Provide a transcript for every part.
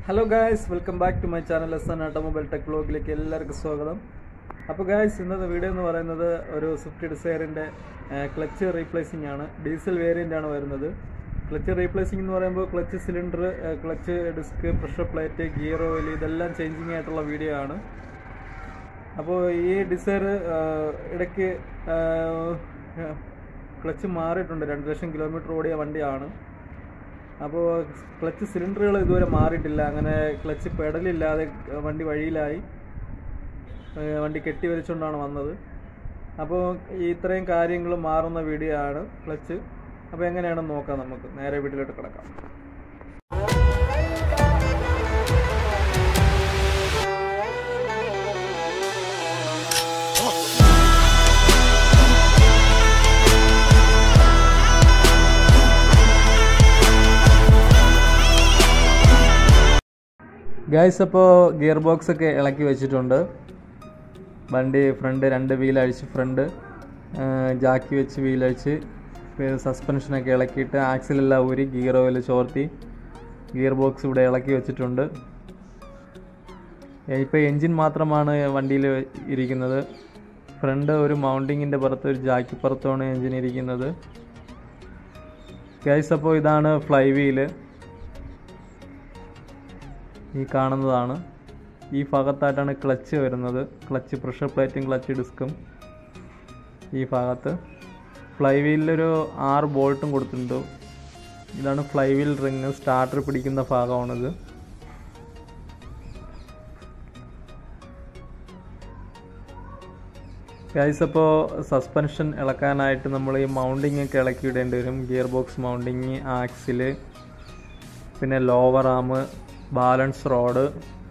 Hello guys welcome back to my channel S N automobile tech വ്ലോഗിലേക്ക് എല്ലാവർക്കും സ്വാഗതം അപ്പോൾ ഗായ്സ് ഇന്നത്തെ വീഡിയോ എന്ന് പറയുന്നത് ഒരു സ്വിഫ്റ്റ് ഡിസയറിൻ്റെ ക്ലച്ച് റീപ്ലേസിംഗ് ആണ് ഡീസൽ വേരിയൻ്റ് ആണ് വരുന്നത് ക്ലച്ച് റീപ്ലേസിംഗ് എന്ന് പറയുമ്പോൾ clutch cylinder clutch disc pressure plate gear oil ഇതെല്ലാം ചേഞ്ചിങ് ആയിട്ടുള്ള വീഡിയോ ആണ് അപ്പോൾ ഈ ഡിസയർ ഇടയ്ക്ക് ക്ലച്ച് മാറിയിട്ടുണ്ട് രണ്ട് ലക്ഷം കിലോമീറ്റർ ഓടിയ വണ്ടിയാണ് അപ്പോൾ ക്ലച്ച് സിലിണ്ടറുകൾ ഇതുവരെ മാറിയിട്ടില്ല അങ്ങനെ ക്ലച്ച് പെടലില്ലാതെ വണ്ടി വഴിയിലായി ഏഹ് വണ്ടി കെട്ടി വലിച്ചുകൊണ്ടാണ് വന്നത് അപ്പോൾ ഈ ഇത്രയും കാര്യങ്ങൾ മാറുന്ന വീഡിയോ ആണ് ക്ലച്ച് അപ്പോൾ എങ്ങനെയാണെന്ന് നോക്കാം നമുക്ക് നേരെ വീട്ടിലോട്ട് കിടക്കാം ഗായ്സ് അപ്പോൾ ഗിയർ ബോക്സ് ഒക്കെ ഇളക്കി വെച്ചിട്ടുണ്ട് വണ്ടി ഫ്രണ്ട് രണ്ട് വീലഴിച്ച് ഫ്രണ്ട് ജാക്കി വെച്ച് വീലഴിച്ച് സസ്പെൻഷനൊക്കെ ഇളക്കിയിട്ട് ആക്സിലെല്ലാം ഊരി ഗിയർ ഓയിൽ ചോർത്തി ഗിയർ ബോക്സ് ഇവിടെ ഇളക്കി വെച്ചിട്ടുണ്ട് ഇപ്പോൾ എൻജിൻ മാത്രമാണ് വണ്ടിയിൽ ഇരിക്കുന്നത് ഫ്രണ്ട് ഒരു മൗണ്ടിങ്ങിൻ്റെ പുറത്ത് ഒരു ജാക്കി പുറത്തുമാണ് എൻജിൻ ഇരിക്കുന്നത് ഗൈസ് അപ്പോൾ ഇതാണ് ഫ്ലൈ വീല് ഈ കാണുന്നതാണ് ഈ ഭാഗത്തായിട്ടാണ് ക്ലച്ച് വരുന്നത് ക്ലച്ച് പ്രഷർ പ്ലേറ്റും ക്ലച്ച് ഡിസ്കും ഈ ഭാഗത്ത് ഫ്ലൈ വീലിലൊരു ആറ് ബോൾട്ടും കൊടുത്തിട്ടുണ്ട് ഇതാണ് ഫ്ലൈ വീൽ റിങ് സ്റ്റാർട്ടർ പിടിക്കുന്ന ഭാഗമാണിത് ഗൈസ് അപ്പോൾ സസ്പെൻഷൻ ഇളക്കാനായിട്ട് നമ്മൾ ഈ മൗണ്ടിങ് ഒക്കെ ഇളക്കി ഇടേണ്ടി വരും ഗിയർ ബോക്സ് മൗണ്ടിങ് ആക്സില് പിന്നെ lower arm balance rod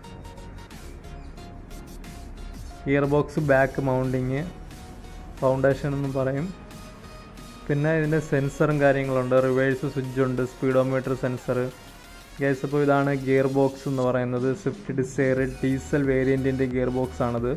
gear box back mounting foundation എന്ന് പറയും പിന്നെ ഇതിൻ്റെ സെൻസറും കാര്യങ്ങളുണ്ട് റിവേഴ്സ് സ്വിച്ച് ഉണ്ട് സ്പീഡോമീറ്റർ സെൻസർ ഗൈസ് അപ്പോൾ ഇതാണ് ഗിയർ ബോക്സ് എന്ന് പറയുന്നത് സ്വിഫ്റ്റ് ഡിസയർ ഡീസൽ വേരിയൻറ്റിൻ്റെ ഗിയർ ബോക്സ് ആണിത്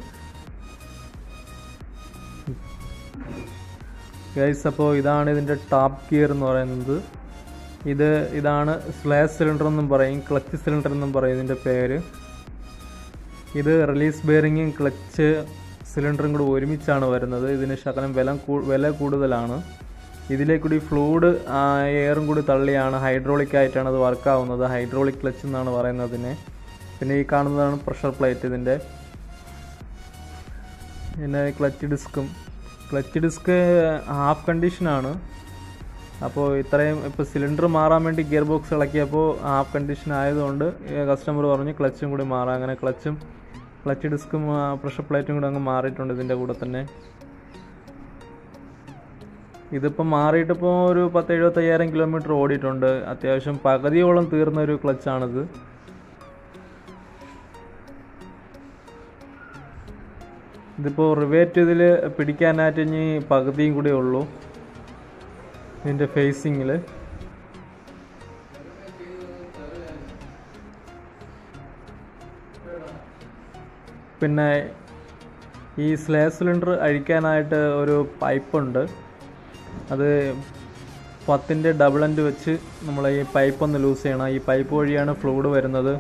ഗൈസ് അപ്പോൾ ഇതാണ് ഇതിൻ്റെ ടോപ്പ് ഗിയർ എന്ന് പറയുന്നത് ഇത് ഇതാണ് സ്ലാഷ് സിലിണ്ടർ എന്നും പറയും ക്ലച്ച് സിലിണ്ടർ എന്നും പറയും ഇതിൻ്റെ പേര് ഇത് റിലീസ് ബെയറിങ്ങും ക്ലച്ച് സിലിണ്ടറും കൂടി ഒരുമിച്ചാണ് വരുന്നത് ഇതിന് ശകലം വില വില കൂടുതലാണ് ഇതിലേക്കൂടി ഫ്ലൂഡ് എയറും കൂടി തള്ളിയാണ് ഹൈഡ്രോളിക് ആയിട്ടാണ് അത് വർക്കാവുന്നത് ഹൈഡ്രോളിക് ക്ലച്ച് എന്നാണ് പറയുന്നതിന് പിന്നെ ഈ കാണുന്നതാണ് പ്രഷർ പ്ലേറ്റ് ഇതിൻ്റെ പിന്നെ ക്ലച്ച് ഡിസ്കും ക്ലച്ച് ഡിസ്ക് ഹാഫ് കണ്ടീഷനാണ് അപ്പോൾ ഇത്രയും ഇപ്പോൾ സിലിണ്ടർ മാറാൻ വേണ്ടി ഗിയർ ബോക്സ് ഇളക്കിയപ്പോൾ ഹാഫ് കണ്ടീഷൻ ആയതുകൊണ്ട് കസ്റ്റമർ പറഞ്ഞു ക്ലച്ചും കൂടി മാറാം അങ്ങനെ ക്ലച്ചും ക്ലച്ച് ഡിസ്കും പ്രഷർ പ്ലേറ്റും കൂടി അങ്ങ് മാറിയിട്ടുണ്ട് ഇതിൻ്റെ കൂടെ തന്നെ ഇതിപ്പോൾ മാറിയിട്ടിപ്പോൾ ഒരു പത്ത് എഴുപത്തയ്യായിരം കിലോമീറ്റർ ഓടിയിട്ടുണ്ട് അത്യാവശ്യം പകുതിയോളം തീർന്ന ഒരു ക്ലച്ചാണിത് ഇതിപ്പോൾ റിവേറ്റ് ഇതിൽ പിടിക്കാനായിട്ട് ഇനി പകുതിയും കൂടെ ഉള്ളൂ ഇതിൻ്റെ ഫേസിങ്ങിൽ പിന്നെ ഈ സ്ലേ സിലിണ്ടർ അഴിക്കാനായിട്ട് ഒരു പൈപ്പുണ്ട് അത് പത്തിൻ്റെ ഡബിൾ എൻഡ് വെച്ച് നമ്മൾ ഈ പൈപ്പ് ഒന്ന് ലൂസ് ചെയ്യണം ഈ പൈപ്പ് വഴിയാണ് ഫ്ലൂഡ് വരുന്നത്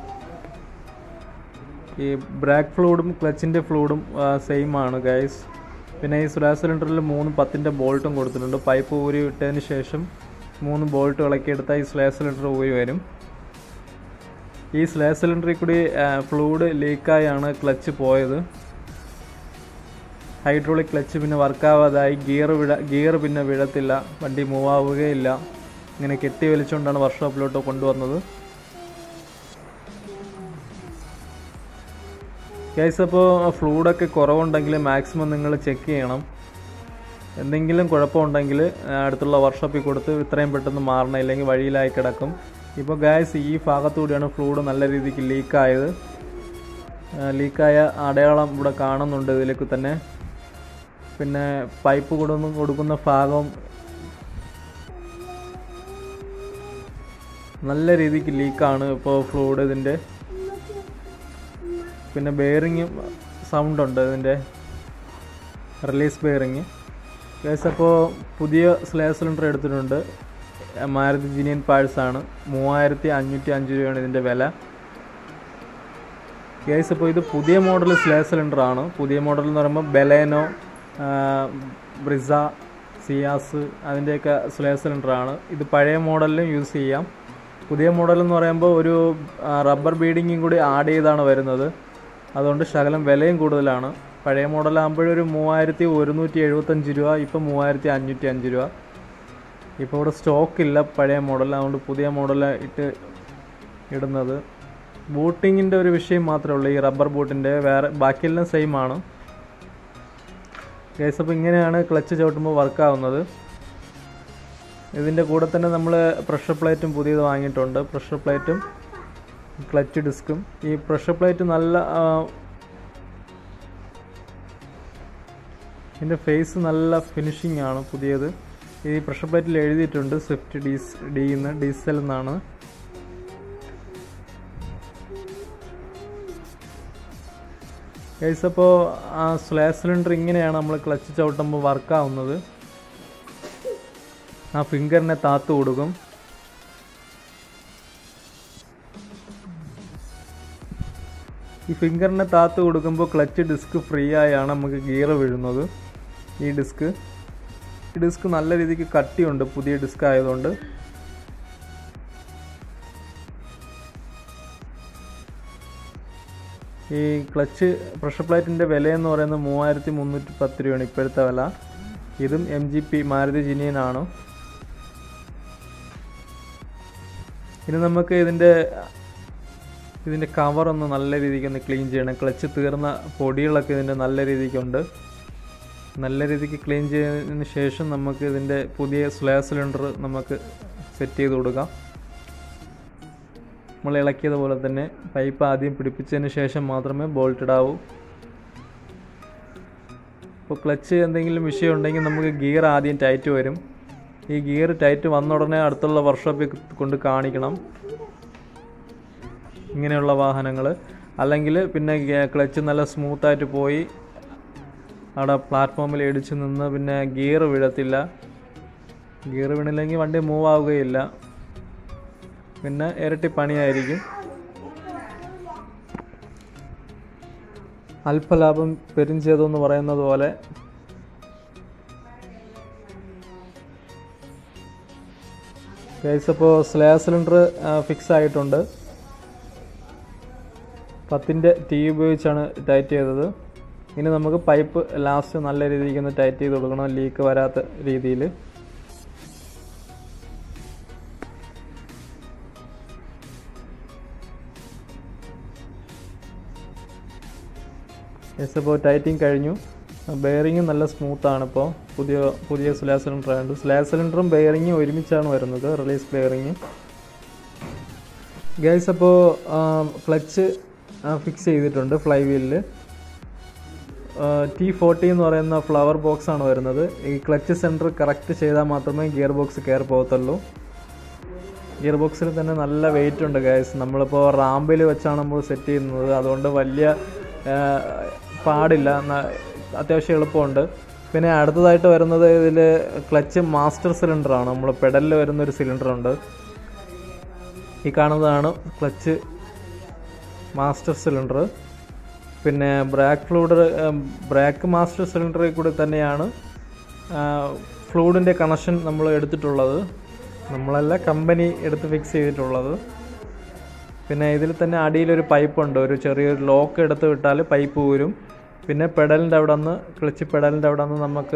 ഈ ബ്രാക്ക് ഫ്ലൂഡും ക്ലച്ചിൻ്റെ ഫ്ലൂഡും സെയിം ആണ് ഗൈസ് പിന്നെ ഈ സുരാ സിലിണ്ടറിൽ മൂന്ന് പത്തിൻ്റെ ബോൾട്ടും കൊടുത്തിട്ടുണ്ട് പൈപ്പ് ഊരി വിട്ടതിന് ശേഷം മൂന്ന് ബോൾട്ട് ഇളക്കിയെടുത്താൽ ഈ സ്ലേ സിലിണ്ടർ ഊരി വരും ഈ സ്ലേ സിലിണ്ടറിൽ കൂടി ഫ്ലൂഡ് ലീക്കായാണ് ക്ലച്ച് പോയത് ഹൈഡ്രോളിക് ക്ലച്ച് പിന്നെ വർക്കാവാതായി ഗിയർ വിട ഗിയർ പിന്നെ വിഴത്തില്ല വണ്ടി മൂവ് ആവുകയില്ല ഇങ്ങനെ കെട്ടി വലിച്ചുകൊണ്ടാണ് വർക്ക്ഷോപ്പിലോട്ട് കൊണ്ടുവന്നത് കേസ് അപ്പോൾ ഫ്ലൂഡൊക്കെ കുറവുണ്ടെങ്കിൽ മാക്സിമം നിങ്ങൾ ചെക്ക് ചെയ്യണം എന്തെങ്കിലും കുഴപ്പമുണ്ടെങ്കിൽ അടുത്തുള്ള വർക്ക്ഷോപ്പിൽ കൊടുത്ത് ഇത്രയും പെട്ടെന്ന് മാറണം ഇല്ലെങ്കിൽ വഴിയിലായി കിടക്കും ഇപ്പോൾ ഗ്യാസ് ഈ ഭാഗത്തുകൂടിയാണ് ഫ്ലൂഡ് നല്ല രീതിക്ക് ലീക്കായത് ലീക്കായ അടയാളം ഇവിടെ കാണുന്നുണ്ട് ഇതിലേക്ക് തന്നെ പിന്നെ പൈപ്പ് കൊടുന്ന് കൊടുക്കുന്ന ഭാഗം നല്ല രീതിക്ക് ലീക്കാണ് ഇപ്പോൾ ഫ്ലൂഡ് ഇതിൻ്റെ പിന്നെ ബെയറിങ്ങും സൗണ്ട് ഉണ്ട് ഇതിൻ്റെ റിലീസ് ബെയറിങ് കേസ് അപ്പോൾ പുതിയ സ്ലേ സിലിണ്ടർ എടുത്തിട്ടുണ്ട് മാരുതി ജിനിയൻ പാഴ്സ് ആണ് മൂവായിരത്തി അഞ്ഞൂറ്റി അഞ്ച് രൂപയാണ് ഇതിൻ്റെ വില ഗൈസ് ഇപ്പോൾ ഇത് പുതിയ മോഡൽ സ്ലേ സിലിണ്ടർ ആണ് പുതിയ മോഡൽ എന്ന് പറയുമ്പോൾ ബെലേനോ ബ്രിസ സിയാസ് അതിൻ്റെയൊക്കെ സ്ലേ സിലിണ്ടർ ആണ് ഇത് പഴയ മോഡലിലും യൂസ് ചെയ്യാം പുതിയ മോഡൽ എന്ന് പറയുമ്പോൾ ഒരു റബ്ബർ ബീഡിങ്ങും കൂടി ആഡ് ചെയ്താണ് വരുന്നത് അതുകൊണ്ട് ശകലം വിലയും കൂടുതലാണ് പഴയ മോഡലാകുമ്പോഴൊരു മൂവായിരത്തി ഒരുന്നൂറ്റി എഴുപത്തഞ്ച് രൂപ ഇപ്പോൾ മൂവായിരത്തി അഞ്ഞൂറ്റി അഞ്ച് രൂപ ഇപ്പോൾ ഇവിടെ സ്റ്റോക്ക് ഇല്ല പഴയ മോഡൽ അതുകൊണ്ട് പുതിയ മോഡൽ ഇട്ട് ഇടുന്നത് ബൂട്ടിങ്ങിൻ്റെ ഒരു വിഷയം മാത്രമേ ഉള്ളൂ ഈ റബ്ബർ ബൂട്ടിൻ്റെ വേറെ ബാക്കിയെല്ലാം സെയിം ആണ് കേസ് അപ്പോൾ ഇങ്ങനെയാണ് ക്ലച്ച് ചവിട്ടുമ്പോൾ വർക്കാവുന്നത് ഇതിൻ്റെ കൂടെ തന്നെ നമ്മൾ പ്രഷർ പ്ലേറ്റും പുതിയത് വാങ്ങിയിട്ടുണ്ട് പ്രഷർ പ്ലേറ്റും ക്ലച്ച് ഡിസ്കും ഈ പ്രഷർ പ്ലേറ്റ് നല്ല ആ, ഇതിൻ്റെ ഫേസ് നല്ല ഫിനിഷിംഗ് ആണ് പുതിയത് ഈ പ്രഷർ പ്ലേറ്റിൽ എഴുതിയിട്ടുണ്ട് സ്വിഫ്റ്റ് ഡീസ് ഡി എന്ന് ഡീസൽ എന്നാണ് ഗൈസ് അപ്പോൾ ആ സ്ലേ സിലിണ്ടർ ഇങ്ങനെയാണ് നമ്മൾ ക്ലച്ച് ചവിട്ടുമ്പോൾ വർക്കാവുന്നത് ആ ഫിംഗറിനെ താത്തു കൊടുക്കും ഈ ഫിംഗറിനെ താത്തു കൊടുക്കുമ്പോൾ ക്ലച്ച് ഡിസ്ക് ഫ്രീ ആയാണ് നമുക്ക് ഗിയർ വീഴുന്നത് ഈ ഡിസ്ക് ഈ ഡിസ്ക് നല്ല രീതിക്ക് കട്ടിയുണ്ട് പുതിയ ഡിസ്ക് ആയതുകൊണ്ട് ഈ ക്ലച്ച് പ്രഷർ പ്ലേറ്റിൻ്റെ വിലയെന്ന് പറയുന്നത് മൂവായിരത്തി മുന്നൂറ്റി പത്ത് രൂപയാണ് ഇപ്പോഴത്തെ വില ഇതും എം ജി പി മാരുതി ജിനിയനാണ് ഇനി നമുക്ക് ഇതിൻ്റെ ഇതിൻ്റെ കവർ ഒന്ന് നല്ല രീതിക്ക് ഒന്ന് ക്ലീൻ ചെയ്യണം ക്ലച്ച് തീർന്ന പൊടികളൊക്കെ ഇതിൻ്റെ നല്ല രീതിക്കുണ്ട് നല്ല രീതിക്ക് ക്ലീൻ ചെയ്തതിന് ശേഷം നമുക്ക് ഇതിൻ്റെ പുതിയ സ്ലേ സിലിണ്ടർ നമുക്ക് സെറ്റ് ചെയ്ത് കൊടുക്കാം നമ്മൾ ഇളക്കിയതുപോലെ തന്നെ പൈപ്പ് ആദ്യം പിടിപ്പിച്ചതിന് ശേഷം മാത്രമേ ബോൾട്ട് ഇടാവൂ ഇപ്പോൾ ക്ലച്ച് എന്തെങ്കിലും വിഷയം ഉണ്ടെങ്കിൽ നമുക്ക് ഗിയർ ആദ്യം ടൈറ്റ് വരും ഈ ഗിയർ ടൈറ്റ് വന്ന ഉടനെ അടുത്തുള്ള വർക്ക്ഷോപ്പിൽ കൊണ്ട് കാണിക്കണം ഇങ്ങനെയുള്ള വാഹനങ്ങൾ അല്ലെങ്കിൽ പിന്നെ ക്ലച്ച് നല്ല സ്മൂത്തായിട്ട് പോയി അവിടെ പ്ലാറ്റ്ഫോമിൽ ഇടിച്ച് നിന്ന് പിന്നെ ഗിയർ വീഴത്തില്ല ഗിയർ വീണില്ലെങ്കിൽ വണ്ടി മൂവ് ആവുകയില്ല പിന്നെ ഇരട്ടി പണിയായിരിക്കും അല്പലാഭം പെരിഞ്ചേതം എന്ന് പറയുന്നത് പോലെ ഗൈസ് അപ്പോൾ സ്ലേ സിലിണ്ടർ ഫിക്സ് ആയിട്ടുണ്ട് പത്തിൻ്റെ ടീ ഉപയോഗിച്ചാണ് ടൈറ്റ് ചെയ്തത് ഇനി നമുക്ക് പൈപ്പ് ലാസ്റ്റ് നല്ല രീതിക്ക് ഒന്ന് ടൈറ്റ് ചെയ്ത് കൊടുക്കണം ലീക്ക് വരാത്ത രീതിയിൽ യെസ് അപ്പോൾ ടൈറ്റിങ് കഴിഞ്ഞു ബെയറിങ് നല്ല സ്മൂത്താണ് ഇപ്പോൾ പുതിയ പുതിയ സ്ലാ സിലിണ്ടർ ആയതുകൊണ്ട് സ്ലാ സിലിണ്ടറും ബെയറിങ്ങും ഒരുമിച്ചാണ് വരുന്നത് റിലീസ് ബെയറിങ് ഗൈസ് അപ്പോൾ ക്ലച്ച് ഫിക്സ് ചെയ്തിട്ടുണ്ട് ഫ്ലൈ വീലിൽ ടി ഫോർട്ടി എന്ന് പറയുന്ന ഫ്ലവർ ബോക്സ് ആണ് വരുന്നത് ഈ ക്ലച്ച് സെൻറ്റർ കറക്റ്റ് ചെയ്താൽ മാത്രമേ ഗിയർ ബോക്സ് കയറി പോകത്തുള്ളൂ ഗിയർ ബോക്സിൽ തന്നെ നല്ല വെയിറ്റ് ഉണ്ട് ഗൈസ് നമ്മളിപ്പോൾ റാമ്പിൽ വെച്ചാണ് നമ്മൾ സെറ്റ് ചെയ്യുന്നത് അതുകൊണ്ട് വലിയ ആ, പാടില്ല ന- അത്യാവശ്യം എളുപ്പമുണ്ട് പിന്നെ അടുത്തതായിട്ട് വരുന്നത് ഇതിൽ ക്ലച്ച് മാസ്റ്റർ സിലിണ്ടർ ആണ് നമ്മൾ പെഡലിൽ വരുന്ന ഒരു സിലിണ്ടർ ഉണ്ട് ഈ കാണുന്നതാണ് ക്ലച്ച് മാസ്റ്റർ സിലിണ്ടർ പിന്നെ ബ്രാക്ക് ഫ്ലൂഡ് ബ്രാക്ക് മാസ്റ്റർ സിലിണ്ടറിൽ കൂടി തന്നെയാണ് ഫ്ലൂഡിൻ്റെ കണക്ഷൻ നമ്മൾ എടുത്തിട്ടുള്ളത് നമ്മളല്ല കമ്പനി എടുത്ത് ഫിക്സ് ചെയ്തിട്ടുള്ളത് പിന്നെ ഇതിൽ തന്നെ അടിയിലൊരു പൈപ്പ് ഉണ്ട് ഒരു ചെറിയൊരു ലോക്ക് എടുത്ത് വിട്ടാൽ പൈപ്പ് ഊരും പിന്നെ പെഡലിൻ്റെ അവിടെ നിന്ന് ക്ലച്ച് പെഡലിൻ്റെ അവിടെ നിന്ന് നമുക്ക്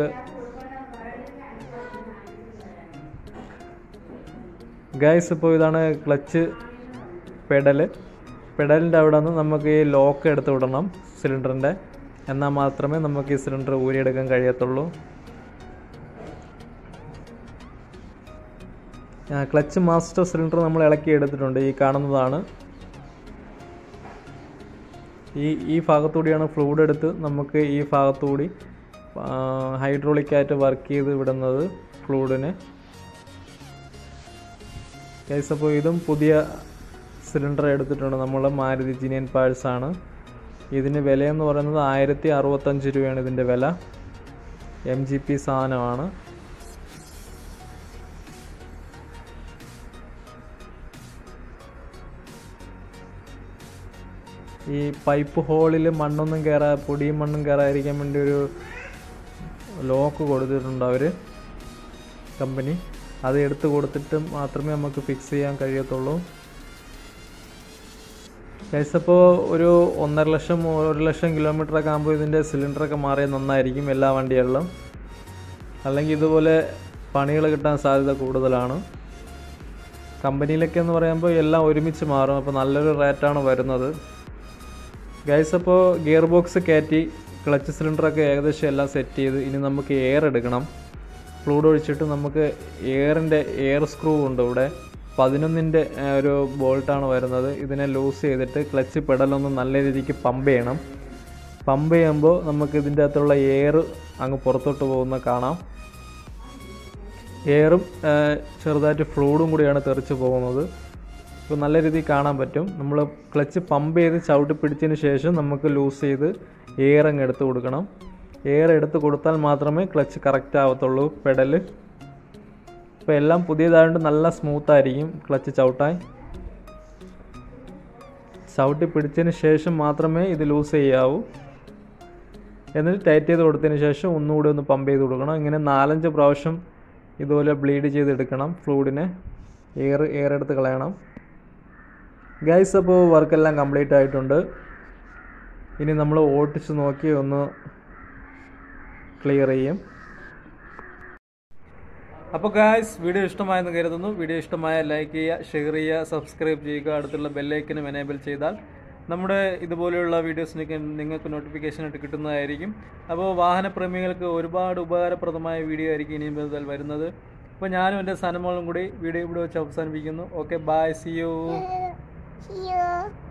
ഗൈസ് ഇപ്പോൾ ഇതാണ് ക്ലച്ച് പെഡല് പെഡലിൻ്റെ അവിടെ നിന്ന് നമുക്ക് ഈ ലോക്ക് എടുത്ത് വിടണം സിലിണ്ടറിൻ്റെ എന്നാൽ മാത്രമേ നമുക്ക് ഈ സിലിണ്ടർ ഊരിയെടുക്കാൻ കഴിയത്തുള്ളൂ ആ, ക്ലച്ച് മാസ്റ്റർ സിലിണ്ടർ നമ്മൾ ഇളക്കി എടുത്തിട്ടുണ്ട് ഈ കാണുന്നതാണ് ഈ ഈ ഭാഗത്തുകൂടിയാണ് ഫ്ലൂഡ് എടുത്ത് നമുക്ക് ഈ ഭാഗത്തുകൂടി ഹൈഡ്രോളിക്കായിട്ട് വർക്ക് ചെയ്ത് വിടുന്നത് ഫ്ലൂഡിന് ഗൈസ് അപ്പോൾ ഇതും പുതിയ സിലിണ്ടർ എടുത്തിട്ടുണ്ട് നമ്മൾ മാരുതി ജിനിയൻ പാഴ്സ് ആണ് ഇതിന് വിലയെന്ന് പറയുന്നത് ആയിരത്തി അറുപത്തഞ്ച് രൂപയാണ് ഇതിൻ്റെ വില എം ജി പി സാധനമാണ് ഈ പൈപ്പ് ഹോളിൽ മണ്ണൊന്നും കയറാ പൊടിയും മണ്ണും കയറാതിരിക്കാൻ വേണ്ടി ഒരു ലോക്ക് കൊടുത്തിട്ടുണ്ട് അവർ കമ്പനി അത് എടുത്ത് കൊടുത്തിട്ട് മാത്രമേ നമുക്ക് ഫിക്സ് ചെയ്യാൻ കഴിയത്തുള്ളൂ ഗൈസ് അപ്പോൾ ഒരു ഒന്നര ലക്ഷം ഒരു ലക്ഷം കിലോമീറ്റർ ഒക്കെ ആകുമ്പോൾ ഇതിൻ്റെ സിലിണ്ടറൊക്കെ മാറിയാൽ നന്നായിരിക്കും എല്ലാ വണ്ടികളിലും അല്ലെങ്കിൽ ഇതുപോലെ പണികൾ കിട്ടാൻ സാധ്യത കൂടുതലാണ് കമ്പനിയിലൊക്കെ എന്ന് പറയുമ്പോൾ എല്ലാം ഒരുമിച്ച് മാറും അപ്പോൾ നല്ലൊരു റേറ്റാണ് വരുന്നത് ഗൈസ് അപ്പോൾ ഗിയർ ബോക്സ് കയറ്റി ക്ലച്ച് സിലിണ്ടറൊക്കെ ഏകദേശം എല്ലാം സെറ്റ് ചെയ്ത് ഇനി നമുക്ക് എയർ എടുക്കണം ഫ്ലൂഡ് ഒഴിച്ചിട്ട് നമുക്ക് എയറിൻ്റെ എയർ സ്ക്രൂ ഉണ്ട് ഇവിടെ പതിനൊന്നിൻ്റെ ഒരു ബോൾട്ടാണ് വരുന്നത് ഇതിനെ ലൂസ് ചെയ്തിട്ട് ക്ലച്ച് പെടലൊന്ന് നല്ല രീതിക്ക് പമ്പ് ചെയ്യണം പമ്പ് ചെയ്യുമ്പോൾ നമുക്ക് ഇതിൻ്റെ അകത്തുള്ള എയർ അങ്ങ് പുറത്തോട്ട് പോകുന്ന കാണാം എയറും ചെറുതായിട്ട് ഫ്ലൂഡും കൂടിയാണ് തെറിച്ച് പോകുന്നത് ഇപ്പോൾ നല്ല രീതിയിൽ കാണാൻ പറ്റും നമ്മൾ ക്ലച്ച് പമ്പ് ചെയ്ത് ചവിട്ടി പിടിച്ചതിന് ശേഷം നമുക്ക് ലൂസ് ചെയ്ത് എയർ അങ്ങ് എടുത്ത് കൊടുക്കണം എയർ എടുത്ത് കൊടുത്താൽ മാത്രമേ ക്ലച്ച് കറക്റ്റ് ആവത്തുള്ളൂ പെഡല് ഇപ്പോൾ എല്ലാം പുതിയതായതുകൊണ്ട് നല്ല സ്മൂത്ത് ആയിരിക്കും ക്ലച്ച് ചവിട്ടാൻ ചവിട്ടി പിടിച്ചതിന് ശേഷം മാത്രമേ ഇത് ലൂസ് ചെയ്യാവൂ എന്നിട്ട് ടൈറ്റ് ചെയ്ത് കൊടുത്തതിന് ശേഷം ഒന്നുകൂടി ഒന്ന് പമ്പ് ചെയ്ത് കൊടുക്കണം ഇങ്ങനെ നാലഞ്ച് പ്രാവശ്യം ഇതുപോലെ ബ്ലീഡ് ചെയ്തെടുക്കണം ഫ്ലൂഡിനെ എയർ എയർ എടുത്ത് കളയണം ഗൈസ് അപ്പോൾ വർക്കെല്ലാം കംപ്ലീറ്റ് ആയിട്ടുണ്ട് ഇനി നമ്മൾ ഓട്ടിച്ച് നോക്കി ഒന്ന് ക്ലിയർ ചെയ്യും അപ്പോൾ ഗായ്സ് വീഡിയോ ഇഷ്ടമായെന്ന് കരുതുന്നു വീഡിയോ ഇഷ്ടമായ ലൈക്ക് ചെയ്യുക ഷെയർ ചെയ്യുക സബ്സ്ക്രൈബ് ചെയ്യുക അടുത്തുള്ള ബെല്ലൈക്കനും എനേബിൾ ചെയ്താൽ നമ്മുടെ ഇതുപോലെയുള്ള വീഡിയോസ് നിങ്ങൾക്ക് നോട്ടിഫിക്കേഷൻ ആയിട്ട് കിട്ടുന്നതായിരിക്കും അപ്പോൾ വാഹനപ്രേമികൾക്ക് ഒരുപാട് ഉപകാരപ്രദമായ വീഡിയോ ആയിരിക്കും ഇനി മുതൽ വരുന്നത് അപ്പോൾ ഞാനും എൻ്റെ സനമോളും കൂടി വീഡിയോ ഇവിടെ വെച്ച് അവസാനിപ്പിക്കുന്നു okay bye see you See you.